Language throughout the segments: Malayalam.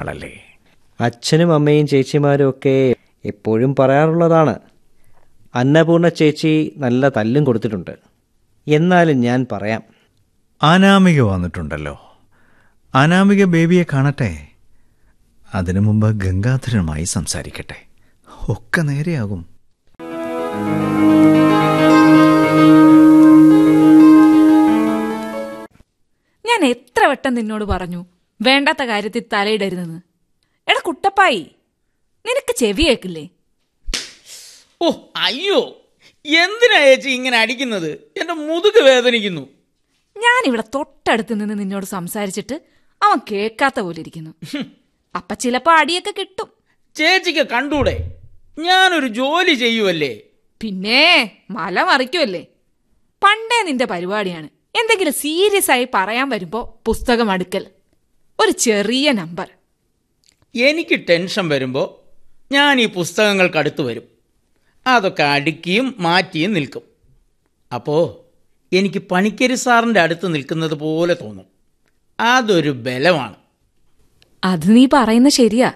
ആളല്ലേ അച്ഛനും അമ്മയും ചേച്ചിമാരും ഒക്കെ എപ്പോഴും പറയാറുള്ളതാണ് അന്നപൂർണ ചേച്ചി നല്ല തല്ലും കൊടുത്തിട്ടുണ്ട് എന്നാലും ഞാൻ പറയാം അനാമിക വന്നിട്ടുണ്ടല്ലോ അനാമിക ബേബിയെ കാണട്ടെ അതിനു മുമ്പ് ഗംഗാധരനുമായി സംസാരിക്കട്ടെ ഒക്കെ നേരെയാകും ഞാൻ എത്ര വട്ടം നിന്നോട് പറഞ്ഞു വേണ്ടാത്ത കാര്യത്തിൽ തലയിടരുതെന്ന് എടാ കുട്ടപ്പായി നിനക്ക് ചെവി കേക്കില്ലേ ഓ അയ്യോ എന്തിനാ ചേച്ചി ഇങ്ങനെ അടിക്കുന്നത് എന്റെ മുതുക് വേദനിക്കുന്നു ഞാൻ ഇവിടെ തൊട്ടടുത്ത് നിന്ന് നിന്നോട് സംസാരിച്ചിട്ട് അവൻ കേൾക്കാത്ത പോലെ ഇരിക്കുന്നു അപ്പൊ ചിലപ്പോ അടിയൊക്കെ കിട്ടും ചേച്ചിക്ക് കണ്ടൂടെ ഞാനൊരു ജോലി ചെയ്യുവല്ലേ പിന്നെ മല മറിക്കുമല്ലേ പണ്ടേ നിന്റെ പരിപാടിയാണ് എന്തെങ്കിലും സീരിയസ് ആയി പറയാൻ വരുമ്പോ പുസ്തകം അടുക്കൽ ഒരു ചെറിയ നമ്പർ എനിക്ക് ടെൻഷൻ വരുമ്പോൾ ഞാൻ ഈ പുസ്തകങ്ങൾക്കടുത്ത് വരും അതൊക്കെ അടുക്കിയും മാറ്റിയും നിൽക്കും അപ്പോൾ എനിക്ക് പണിക്കരി സാറിൻ്റെ അടുത്ത് നിൽക്കുന്നത് പോലെ തോന്നും അതൊരു ബലമാണ് അത് നീ പറയുന്ന ശരിയാ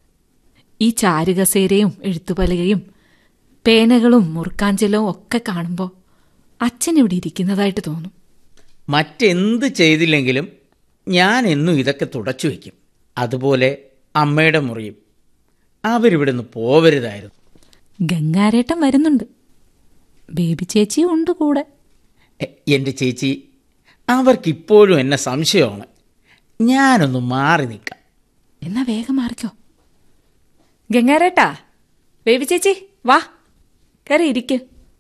ഈ ചാരുകസേരയും എഴുത്തുപലകയും പേനകളും മുറുക്കാഞ്ചലവും ഒക്കെ കാണുമ്പോൾ അച്ഛൻ ഇവിടെ ഇരിക്കുന്നതായിട്ട് തോന്നും മറ്റെന്ത് ചെയ്തില്ലെങ്കിലും ഞാൻ എന്നും ഇതൊക്കെ തുടച്ചു വയ്ക്കും അതുപോലെ അമ്മയുടെ മുറിയും അവരിവിടുന്ന് പോവരുതായിരുന്നു ഗംഗാരേട്ടൻ വരുന്നുണ്ട് ബേബി ചേച്ചിയും ഉണ്ട് കൂടെ എ- എൻ്റെ ചേച്ചി അവർക്കിപ്പോഴും എന്നെ സംശയമാണ് ഞാനൊന്ന് മാറി നിൽക്കാം എന്നാ വേഗം മാറിക്കോ ഗംഗാരേട്ടാ ബേബി ചേച്ചി വാ കയറി ഇരിക്ക്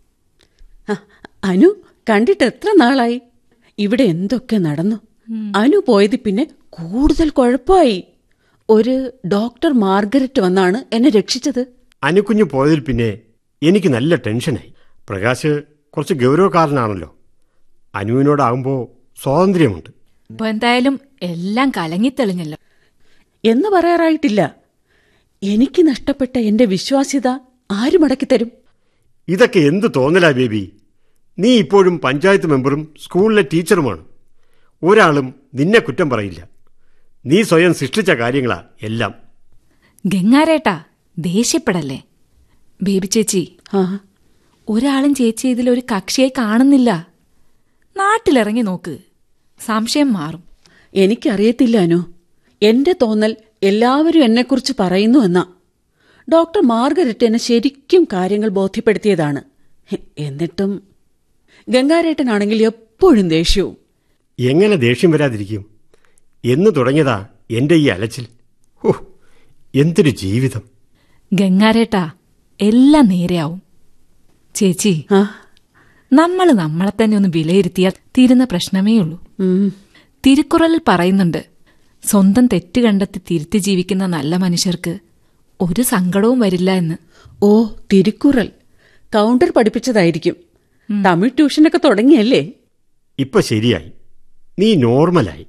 ആ, അനു കണ്ടിട്ട് എത്ര നാളായി ഇവിടെ എന്തൊക്കെ നടന്നു അനു പോയത് പിന്നെ കൂടുതൽ കുഴപ്പമായി ഒരു ഡോക്ടർ മാർഗരറ്റ് വന്നാണ് എന്നെ രക്ഷിച്ചത് അനുക്കുഞ്ഞ് പോയതിൽ പിന്നെ എനിക്ക് നല്ല ടെൻഷനായി പ്രകാശ് കുറച്ച് ഗൗരവക്കാരനാണല്ലോ അനുവിനോടാകുമ്പോൾ സ്വാതന്ത്ര്യമുണ്ട് ഇപ്പൊ എന്തായാലും എല്ലാം കലങ്ങിത്തെളിഞ്ഞല്ലോ എന്ന് പറയാറായിട്ടില്ല എനിക്ക് നഷ്ടപ്പെട്ട എന്റെ വിശ്വാസ്യത ആര് മടക്കിത്തരും ഇതൊക്കെ എന്ത് തോന്നലാ ബേബി നീ ഇപ്പോഴും പഞ്ചായത്ത് മെമ്പറും സ്കൂളിലെ ടീച്ചറുമാണ് ഒരാളും നിന്നെ കുറ്റം പറയില്ല നീ സ്വയം സൃഷ്ടിച്ച കാര്യങ്ങളാ എല്ലാം ഗംഗാരേട്ടാ ദേഷ്യപ്പെടല്ലേ ബേബി ചേച്ചി ആ ഒരാളും ചേച്ചി ഇതിലൊരു കക്ഷിയായി കാണുന്നില്ല നാട്ടിലിറങ്ങി നോക്ക് സംശയം മാറും എനിക്കറിയത്തില്ല അനു എന്റെ തോന്നൽ എല്ലാവരും എന്നെക്കുറിച്ച് പറയുന്നു എന്നാ ഡോക്ടർ മാർഗരറ്റ് എന്നെ ശരിക്കും കാര്യങ്ങൾ ബോധ്യപ്പെടുത്തിയതാണ് ഹെ, എന്നിട്ടും ഗംഗാരേട്ടനാണെങ്കിൽ എപ്പോഴും ദേഷ്യവും എങ്ങനെ ദേഷ്യം വരാതിരിക്കും എന്ന് തുടങ്ങിയതാ എന്റെ ഈ അലച്ചിൽ ഓ എന്തൊരു ജീവിതം ഗംഗാരേട്ടാ എല്ലാം നേരെയാവും ചേച്ചി ആ നമ്മൾ നമ്മളെ തന്നെ ഒന്ന് വിലയിരുത്തിയാൽ തീരുന്ന പ്രശ്നമേ ഉള്ളൂ ഉം. തിരുക്കുറളിൽ പറയുന്നുണ്ട് സ്വന്തം തെറ്റ് കണ്ടെത്തി തിരുത്തി ജീവിക്കുന്ന നല്ല മനുഷ്യർക്ക് ഒരു സങ്കടവും വരില്ല എന്ന് ഓ തിരുക്കുറൽ കൗണ്ടർ പഠിപ്പിച്ചതായിരിക്കും തമിഴ് ട്യൂഷനൊക്കെ തുടങ്ങിയല്ലേ ഇപ്പൊ ശരിയായി നീ നോർമലായി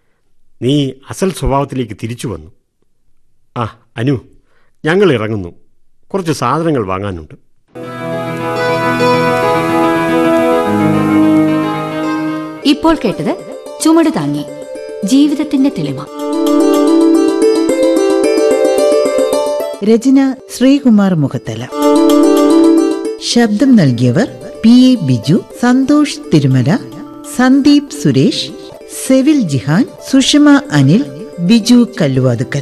നീ അസൽ സ്വഭാവത്തിലേക്ക് തിരിച്ചു വന്നു ആ അനു ഞങ്ങൾ ഇറങ്ങുന്നു കുറച്ച് സാധനങ്ങൾ വാങ്ങാനുണ്ട് ഇപ്പോൾ കേട്ടത് ചുമട് താങ്ങി ജീവിതത്തിന്റെ തെളിമ രചന ശ്രീകുമാർ മുഖത്തല ശബ്ദം നൽകിയവർ പി എ ബിജു സന്തോഷ് തിരുമല സന്ദീപ് സുരേഷ് സെവിൽ ജിഹാൻ സുഷമ അനിൽ ബിജു കല്ലുവാതുക്കൽ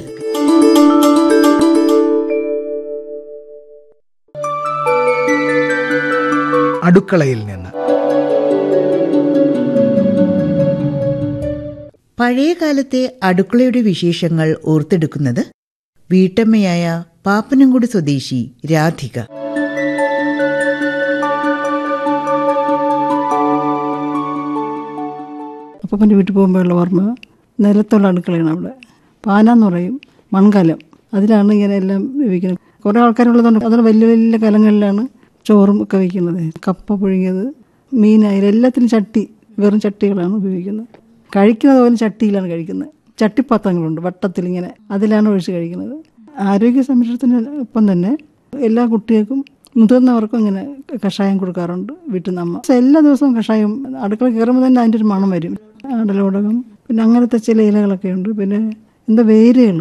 അടുക്കളയിൽ നിന്ന് പഴയ കാലത്തെ അടുക്കളയുടെ വിശേഷങ്ങൾ ഓർത്തെടുക്കുന്നത് വീട്ടമ്മയായ പാപ്പനംകുടി സ്വദേശി രാധിക അപ്പൻ്റെ വീട്ടിൽ പോകുമ്പോഴുള്ള ഓർമ്മ നിലത്തുള്ള അടുക്കളയാണ് അവിടെ പാനാന്ന് പറയും മൺകലം അതിലാണ് ഇങ്ങനെ എല്ലാം വേവിക്കുന്നത് കുറേ ആൾക്കാരുള്ളതുകൊണ്ട് അതിൽ വലിയ വലിയ കലങ്ങളിലാണ് ചോറും ഒക്കെ വയ്ക്കുന്നത് കപ്പ പുഴുങ്ങിയത് മീനായാലും എല്ലാത്തിനും ചട്ടി വെറും ചട്ടികളാണ് ഉപയോഗിക്കുന്നത് കഴിക്കുന്നത് പോലും ചട്ടിയിലാണ് കഴിക്കുന്നത് ചട്ടിപ്പാത്രങ്ങളുണ്ട് വട്ടത്തിൽ ഇങ്ങനെ അതിലാണ് ഒഴിച്ച് കഴിക്കുന്നത് ആരോഗ്യ സംരക്ഷണത്തിന് ഒപ്പം തന്നെ എല്ലാ കുട്ടികൾക്കും മുതിർന്നവർക്കും ഇങ്ങനെ കഷായം കൊടുക്കാറുണ്ട് വീട്ടിൽ നിന്ന് അമ്മ എല്ലാ ദിവസവും കഷായം അടുക്കള കയറുമ്പോൾ തന്നെ അതിൻ്റെ ഒരു മണം വരും ആടലോടകം പിന്നെ അങ്ങനത്തെ ചില ഇലകളൊക്കെ ഉണ്ട് പിന്നെ എന്താ വേരുകൾ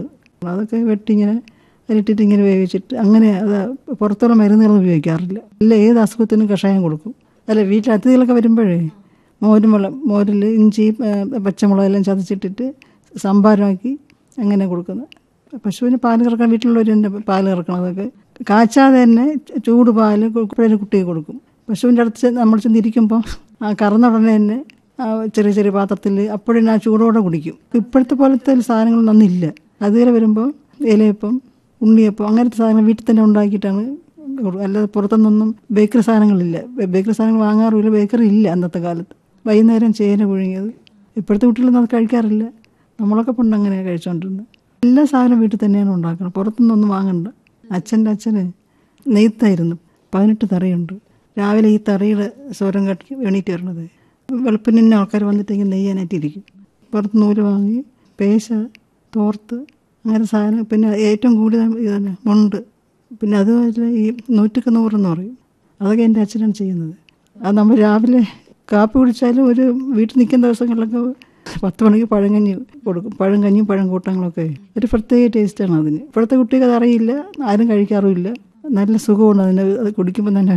അതൊക്കെ വെട്ടിങ്ങനെ അതിലിട്ടിട്ട് ഇങ്ങനെ വേവിച്ചിട്ട് അങ്ങനെ അത് പുറത്തുള്ള മരുന്നുകളൊന്നും ഉപയോഗിക്കാറില്ല ഇല്ല ഏത് അസുഖത്തിനും കഷായം കൊടുക്കും അല്ല വീട്ടിൽ അതിഥികളൊക്കെ വരുമ്പോഴേ മോരും വെള്ളം മോരിൽ ഇഞ്ചി ഏ, പച്ചമുളക് എല്ലാം ചതച്ചിട്ടിട്ട് സംഭാരമാക്കി അങ്ങനെ കൊടുക്കുന്നത് പശുവിന് പാല് കറക്കാൻ വീട്ടിലുള്ളവർ തന്നെ പാല് കറക്കണം അതൊക്കെ കാച്ചാതെ തന്നെ ചൂട് പാല് കുപ്പിയുടെ കുട്ടിക്ക് കൊടുക്കും പശുവിൻ്റെ അടുത്ത് ചെന്ന് നമ്മൾ ചെന്നിരിക്കുമ്പോൾ ആ കറന്ന ഉടനെ തന്നെ ആ ചെറിയ ചെറിയ പാത്രത്തിൽ അപ്പോഴേ ആ ചൂടോടെ കുടിക്കും ഇപ്പോഴത്തെ പോലത്തെ സാധനങ്ങളൊന്നും അന്നില്ല അതുവരെ വരുമ്പോൾ ഇലയപ്പം ഉണ്ണിയപ്പം അങ്ങനത്തെ സാധനങ്ങൾ വീട്ടിൽ തന്നെ ഉണ്ടാക്കിയിട്ടാണ് കൊടുക്കുക. അല്ലാതെ പുറത്തുനിന്നൊന്നും ബേക്കറി സാധനങ്ങളില്ല ബേ- ബേക്കറി സാധനങ്ങൾ വാങ്ങാറുമില്ല ബേക്കറി ഇല്ല അന്നത്തെ കാലത്ത് വൈകുന്നേരം ചേന പുഴുങ്ങിയത് ഇപ്പോഴത്തെ കുട്ടികളൊന്നും അത് കഴിക്കാറില്ല നമ്മളൊക്കെ പണ്ട് അങ്ങനെയാണ് കഴിച്ചുകൊണ്ടിരുന്നത് എല്ലാ സാധനവും വീട്ടിൽ തന്നെയാണ് ഉണ്ടാക്കുന്നത് പുറത്തുനിന്നൊന്നും വാങ്ങണ്ട അച്ഛൻ്റെ അച്ഛന് നെയ്ത്തായിരുന്നു പതിനെട്ട് തറയുണ്ട് രാവിലെ ഈ തറയുടെ സ്വരം കട്ടി എണീറ്റ് വരണത് വെളുപ്പിന് തന്നെ ആൾക്കാർ വന്നിട്ട് ഇങ്ങനെ നെയ്യാനായിട്ടിരിക്കും പുറത്ത് നൂല് വാങ്ങി പേശ തോർത്ത് അങ്ങനെ സാധനം പിന്നെ ഏറ്റവും കൂടുതൽ ഇത് തന്നെ മുണ്ട് പിന്നെ അതുപോലെ ഈ നൂറ്റക്ക് നൂറെന്ന് പറയും അതൊക്കെ എൻ്റെ അച്ഛനാണ് ചെയ്യുന്നത് അത് നമ്മൾ രാവിലെ കാപ്പി കുടിച്ചാലും ഒരു വീട്ടിൽ നിൽക്കുന്ന ദിവസങ്ങളിലൊക്കെ പത്ത് മണിക്ക് പഴങ്കഞ്ഞി കൊടുക്കും പഴങ്കഞ്ഞിയും പഴം കൂട്ടങ്ങളൊക്കെ ഒരു പ്രത്യേക ടേസ്റ്റാണ് അതിന് ഇപ്പോഴത്തെ കുട്ടിക്ക് അത് അറിയില്ല ആരും കഴിക്കാറുമില്ല നല്ല സുഖമാണ് അതിന് അത് കുടിക്കുമ്പോൾ തന്നെ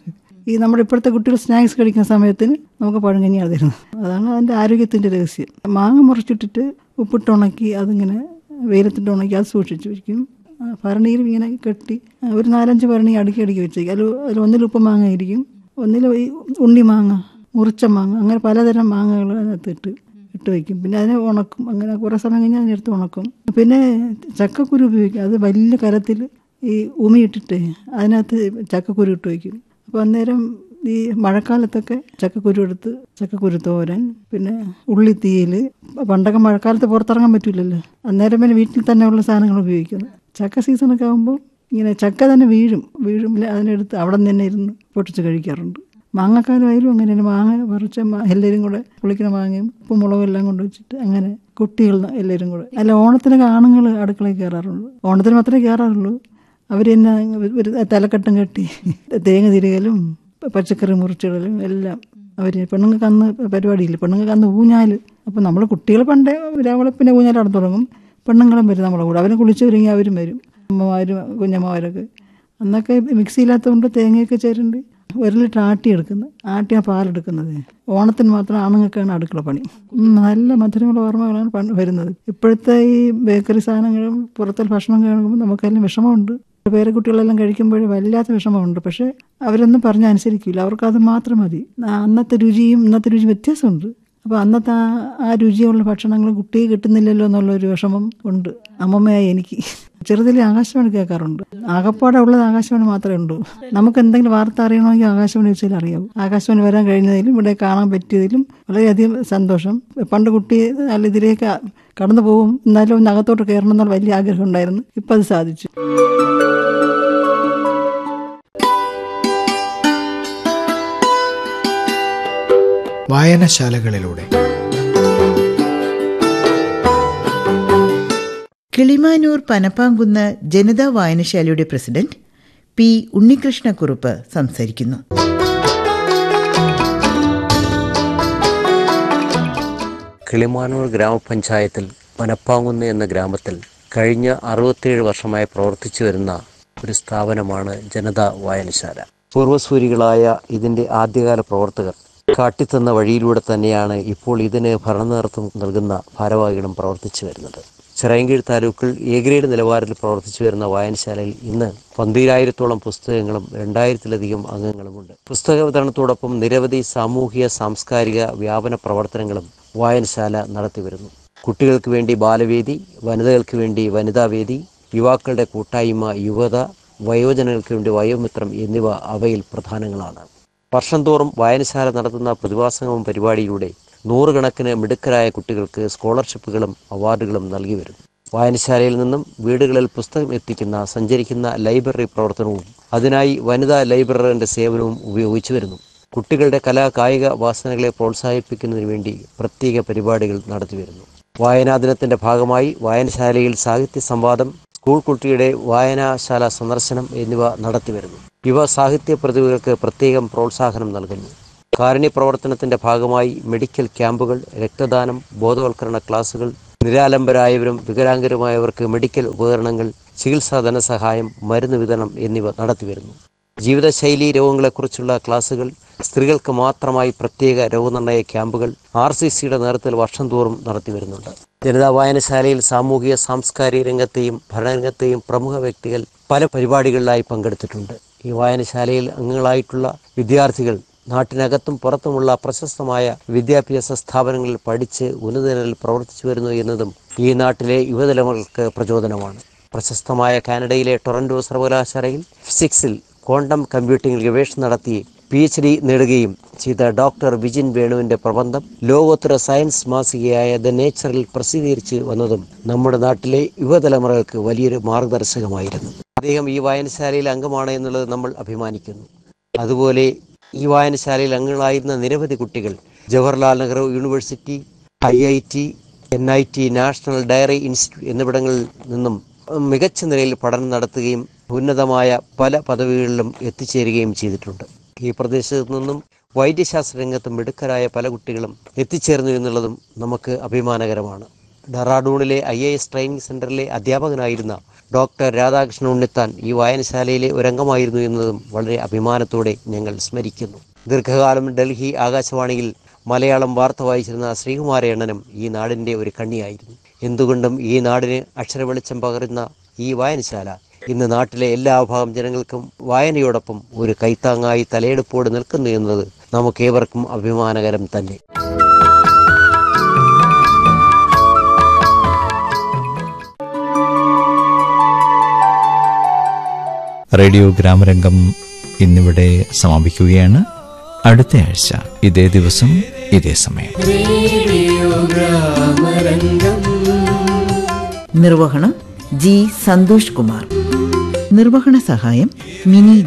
ഈ നമ്മുടെ ഇപ്പോഴത്തെ കുട്ടികൾ സ്നാക്സ് കഴിക്കുന്ന സമയത്തിന് നമുക്ക് പഴങ്കഞ്ഞിയാണ് തരുന്നത് അതാണ് അതിൻ്റെ ആരോഗ്യത്തിൻ്റെ രഹസ്യം മാങ്ങ മുറിച്ചിട്ടിട്ട് ഉപ്പിട്ട് ഉണക്കി അതിങ്ങനെ വെയിലത്തിട്ട് ഉണക്കി അത് സൂക്ഷിച്ച് വയ്ക്കും ആ, ഭരണിയിൽ ഇങ്ങനെ കെട്ടി ആ, ഒരു നാലഞ്ച് ഭരണി അടുക്കി അടുക്കി വെച്ചേക്കും അതിൽ അതിൽ ഒന്നിൽ ഉപ്പ് മാങ്ങ ഇരിക്കും ഒന്നിൽ ഈ ഉണ്ണി മാങ്ങ മുറിച്ച മാങ്ങ അങ്ങനെ പലതരം മാങ്ങകൾ അതിനകത്ത് ഇട്ട് ഇട്ട് വയ്ക്കും പിന്നെ അതിനെ ഉണക്കും അങ്ങനെ കുറേ സമയം കഴിഞ്ഞാൽ അതിനെടുത്ത് ഉണക്കും പിന്നെ ചക്കക്കുരു ഉപയോഗിക്കും അത് വലിയ കരത്തിൽ ഈ ഉമി ഇട്ടിട്ട് അതിനകത്ത് ചക്കക്കുരു ഇട്ട് വയ്ക്കും അപ്പോൾ അന്നേരം ഈ മഴക്കാലത്തൊക്കെ ചക്കക്കുരു എടുത്ത് ചക്കക്കുരു തോരൻ പിന്നെ ഉള്ളിത്തീയിൽ പണ്ടൊക്കെ മഴക്കാലത്ത് പുറത്തിറങ്ങാൻ പറ്റില്ലല്ലോ അന്നേരം പിന്നെ വീട്ടിൽ തന്നെ ഉള്ള സാധനങ്ങൾ ഉപയോഗിക്കുന്നത് ചക്ക സീസണൊക്കെ ആകുമ്പോൾ ഇങ്ങനെ ചക്ക തന്നെ വീഴും വീഴും അതിനെടുത്ത് അവിടെ നിന്ന് തന്നെ ഇരുന്ന് പൊട്ടിച്ച് കഴിക്കാറുണ്ട് മാങ്ങക്കാലമായാലും അങ്ങനെ തന്നെ മാങ്ങ പറിച്ച മാ- എല്ലാവരും കൂടെ പുളിക്കുന്ന മാങ്ങയും ഉപ്പും മുളകും എല്ലാം കൊണ്ട് വെച്ചിട്ട് അങ്ങനെ കുട്ടികൾ എല്ലാവരും കൂടെ അല്ല ഓണത്തിനൊക്കെ ആണുങ്ങൾ അടുക്കളയിൽ കയറാറുള്ളൂ ഓണത്തിന് മാത്രമേ കയറാറുള്ളൂ അവർ തന്നെ ഒരു തലക്കെട്ടും കെട്ടി തേങ്ങ തിരികലും പച്ചക്കറി മുറിച്ചിടലും എല്ലാം അവർ പെണ്ണുങ്ങൾക്ക് അന്ന് പരിപാടിയില്ല പെണ്ണുങ്ങൾക്ക് അന്ന് ഊഞ്ഞാൽ അപ്പോൾ നമ്മൾ കുട്ടികൾ പണ്ടേ രാവിലെ പിന്നെ ഊഞ്ഞാൽ നടന്നു തുടങ്ങും പെണ്ണുങ്ങളും വരും നമ്മളെ കൂടെ അവരെ കുളിച്ച് ഒരുങ്ങി അവരും വരും അമ്മമാരും കുഞ്ഞമ്മമാരൊക്കെ അന്നൊക്കെ മിക്സിയില്ലാത്തതുകൊണ്ട് തേങ്ങയൊക്കെ ചേരുന്നുണ്ട് ഒരു ലിറ്റർ ആട്ടി എടുക്കുന്നത് ആട്ടിയാണ് പാലെടുക്കുന്നത് ഓണത്തിന് മാത്രം ആണുങ്ങൾക്കാണ് അടുക്കള പണി ഉം, നല്ല മധുരമുള്ള ഓർമ്മകളാണ് പണ്ട് വരുന്നത് ഇപ്പോഴത്തെ ഈ ബേക്കറി സാധനങ്ങളും പുറത്തെ ഭക്ഷണം കാണുമ്പോൾ നമുക്കെല്ലാം വിഷമമുണ്ട് പേരെ കുട്ടികളെല്ലാം കഴിക്കുമ്പോൾ വല്ലാത്ത വിഷമമുണ്ട് പക്ഷേ അവരൊന്നും പറഞ്ഞാൽ അനുസരിക്കില്ല അവർക്കത് മാത്രം മതി ആ അന്നത്തെ രുചിയും ഇന്നത്തെ രുചി വ്യത്യാസമുണ്ട് അപ്പോൾ അന്നത്തെ ആ ആ രുചിയുള്ള ഭക്ഷണങ്ങൾ കുട്ടിക്ക് കിട്ടുന്നില്ലല്ലോ എന്നുള്ള ഒരു വിഷമം ഉണ്ട് അമ്മമ്മയായി എനിക്ക് ചെറുതിലെ ആകാശവാണി കേൾക്കാറുണ്ട് ആകപ്പാടെ ഉള്ളത് ആകാശവാണി മാത്രമേ ഉള്ളൂ നമുക്ക് എന്തെങ്കിലും വാർത്ത അറിയണമെങ്കിൽ ആകാശവാണി വെച്ചാൽ അറിയാവും ആകാശവാണി വരാൻ കഴിഞ്ഞതിലും ഇവിടെ കാണാൻ പറ്റിയതിലും വളരെയധികം സന്തോഷം പണ്ട് കുട്ടി നല്ല ഇതിലേക്ക് കടന്നു പോകും എന്നാലും ഒന്ന് അകത്തോട്ട് കയറണം എന്നുള്ള വലിയ ആഗ്രഹം ഉണ്ടായിരുന്നു ഇപ്പം അത് സാധിച്ചു വായനശാലകളിലൂടെ കിളിമാനൂർ പനപ്പാങ്കുന്ന് ജനതാ വായനശാലയുടെ പ്രസിഡന്റ് പി ഉണ്ണികൃഷ്ണക്കുറുപ്പ് സംസാരിക്കുന്നു കിളിമാനൂർ ഗ്രാമപഞ്ചായത്തിൽ പനപ്പാങ്കുന്ന് എന്ന ഗ്രാമത്തിൽ കഴിഞ്ഞ അറുപത്തിയേഴ് വർഷമായി പ്രവർത്തിച്ചു വരുന്ന ഒരു സ്ഥാപനമാണ് ജനതാ വായനശാല പൂർവ്വസൂരികളായ ഇതിൻ്റെ ആദ്യകാല പ്രവർത്തകർ കാട്ടിത്തന്ന വഴിയിലൂടെ തന്നെയാണ് ഇപ്പോൾ ഇതിന് ഭരണനേതൃത്വം നൽകുന്ന ഭാരവാഹികളും പ്രവർത്തിച്ചു വരുന്നത് ചിറയൻകീഴ് താലൂക്കിൽ എ ഗ്രേഡ് നിലവാരത്തിൽ പ്രവർത്തിച്ചു വരുന്ന വായനശാലയിൽ ഇന്ന് പന്തിരായിരത്തോളം പുസ്തകങ്ങളും രണ്ടായിരത്തിലധികം അംഗങ്ങളുമുണ്ട് പുസ്തക വിതരണത്തോടൊപ്പം നിരവധി സാമൂഹിക സാംസ്കാരിക വ്യാപന പ്രവർത്തനങ്ങളും വായനശാല നടത്തിവരുന്നു കുട്ടികൾക്ക് വേണ്ടി ബാലവേദി വനിതകൾക്ക് വേണ്ടി വനിതാവേദി യുവാക്കളുടെ കൂട്ടായ്മ യുവത വയോജനങ്ങൾക്ക് വേണ്ടി വയോമിത്രം എന്നിവ അവയിൽ പ്രധാനങ്ങളാണ് വർഷം തോറും വായനശാല നടത്തുന്ന പ്രതിഭാസംഗമം പരിപാടിയിലൂടെ നൂറുകണക്കിന് മിടുക്കരായ കുട്ടികൾക്ക് സ്കോളർഷിപ്പുകളും അവാർഡുകളും നൽകി വരുന്നു വായനശാലയിൽ നിന്നും വീടുകളിൽ പുസ്തകം എത്തിക്കുന്ന സഞ്ചരിക്കുന്ന ലൈബ്രറി പ്രവർത്തനവും അതിനായി വനിതാ ലൈബ്രറിയുടെ സേവനവും ഉപയോഗിച്ചു വരുന്നു കുട്ടികളുടെ കലാ കായിക വാസനകളെ പ്രോത്സാഹിപ്പിക്കുന്നതിന് വേണ്ടി പ്രത്യേക പരിപാടികൾ നടത്തിവരുന്നു വായനാ ദിനത്തിന്റെ ഭാഗമായി വായനശാലയിൽ സാഹിത്യ സംവാദം സ്കൂൾ കുട്ടിയുടെ വായനാശാല സന്ദർശനം എന്നിവ നടത്തിവരുന്നു യുവ സാഹിത്യ പ്രതിഭകൾക്ക് പ്രത്യേകം പ്രോത്സാഹനം നൽകുന്നു കാരുണ്യ പ്രവർത്തനത്തിന്റെ ഭാഗമായി മെഡിക്കൽ ക്യാമ്പുകൾ രക്തദാനം ബോധവൽക്കരണ ക്ലാസുകൾ നിരാലംബരായവരും വികലാംഗരുമായവർക്ക് മെഡിക്കൽ ഉപകരണങ്ങൾ ചികിത്സാ ധനസഹായം മരുന്ന് വിതരണം എന്നിവ നടത്തിവരുന്നു ജീവിതശൈലി രോഗങ്ങളെക്കുറിച്ചുള്ള ക്ലാസുകൾ സ്ത്രീകൾക്ക് മാത്രമായി പ്രത്യേക രോഗനിർണയ ക്യാമ്പുകൾ ആർ സി സിയുടെ നേതൃത്വത്തിൽ വർഷം തോറും നടത്തിവരുന്നുണ്ട് ജനതാ വായനശാലയിൽ സാമൂഹിക സാംസ്കാരിക രംഗത്തെയും ഭരണരംഗത്തെയും പ്രമുഖ വ്യക്തികൾ പല പരിപാടികളിലായി പങ്കെടുത്തിട്ടുണ്ട് ഈ വായനശാലയിൽ അംഗങ്ങളായിട്ടുള്ള വിദ്യാർത്ഥികൾ നാട്ടിനകത്തും പുറത്തുമുള്ള പ്രശസ്തമായ വിദ്യാഭ്യാസ സ്ഥാപനങ്ങളിൽ പഠിച്ച് ഉന്നതനിലയിൽ പ്രവർത്തിച്ചു വരുന്നു എന്നതും ഈ നാട്ടിലെ യുവതലമുറകൾക്ക് പ്രചോദനമാണ് പ്രശസ്തമായ കാനഡയിലെ ടൊറന്റോ സർവകലാശാലയിൽ ഫിസിക്സിൽ ക്വാണ്ടം കമ്പ്യൂട്ടിംഗിൽ ഗവേഷണം നടത്തി പി എച്ച് ഡി നേടുകയും ചെയ്ത ഡോക്ടർ വിജിൻ വേണുവിന്റെ പ്രബന്ധം ലോകോത്തര സയൻസ് മാസികയായ ദ നേച്ചറിൽ പ്രസിദ്ധീകരിച്ച് വന്നതും നമ്മുടെ നാട്ടിലെ യുവതലമുറകൾക്ക് വലിയൊരു മാർഗദർശകമായിരുന്നു അദ്ദേഹം ഈ വായനശാലയിൽ അംഗമാണ് എന്നുള്ളത് നമ്മൾ അഭിമാനിക്കുന്നു അതുപോലെ ഈ വായനശാലയിൽ അംഗങ്ങളായിരുന്ന നിരവധി കുട്ടികൾ Jawaharlal Nehru university I I T N I T national dairy institute എന്നിവിടങ്ങളിൽ നിന്നും മികച്ച നിലയിൽ പഠനം നടത്തുകയും ഉന്നതമായ പല പദവികളിലും എത്തിച്ചേരുകയും ചെയ്തിട്ടുണ്ട് ഈ പ്രദേശത്ത് നിന്നും വൈദ്യശാസ്ത്ര രംഗത്തും മിടുക്കരായ പല കുട്ടികളും എത്തിച്ചേർന്നു എന്നുള്ളതും നമുക്ക് അഭിമാനകരമാണ് ഡെറാഡൂണിലെ ഐ എ എസ് ട്രെയിനിങ് സെന്ററിലെ അധ്യാപകനായിരുന്ന ഡോക്ടർ രാധാകൃഷ്ണൻ ഉണ്ണിത്താൻ ഈ വായനശാലയിലെ ഒരംഗമായിരുന്നു എന്നതും വളരെ അഭിമാനത്തോടെ ഞങ്ങൾ സ്മരിക്കുന്നു ദീർഘകാലം ഡൽഹി ആകാശവാണിയിൽ മലയാളം വാർത്ത വായിച്ചിരുന്ന ശ്രീകുമാരയണ്ണനും ഈ നാടിൻ്റെ ഒരു കണ്ണിയായിരുന്നു എന്തുകൊണ്ടും ഈ നാടിന് അക്ഷരവെളിച്ചം പകരുന്ന ഈ വായനശാല ഇന്ന് നാട്ടിലെ എല്ലാ വിഭാഗം ജനങ്ങൾക്കും വായനയോടൊപ്പം ഒരു കൈത്താങ്ങായി തലയെടുപ്പോട് നിൽക്കുന്നു എന്നത് നമുക്കേവർക്കും അഭിമാനകരം തന്നെ റേഡിയോ ഗ്രാമരംഗം ഇന്നിവിടെ സമാപിക്കുകയാണ് അടുത്ത ആഴ്ച ഇതേ ദിവസം ഇതേ സമയം നിർവഹണം ജി സന്തോഷ് കുമാർ നിർവഹണ സഹായം മിനി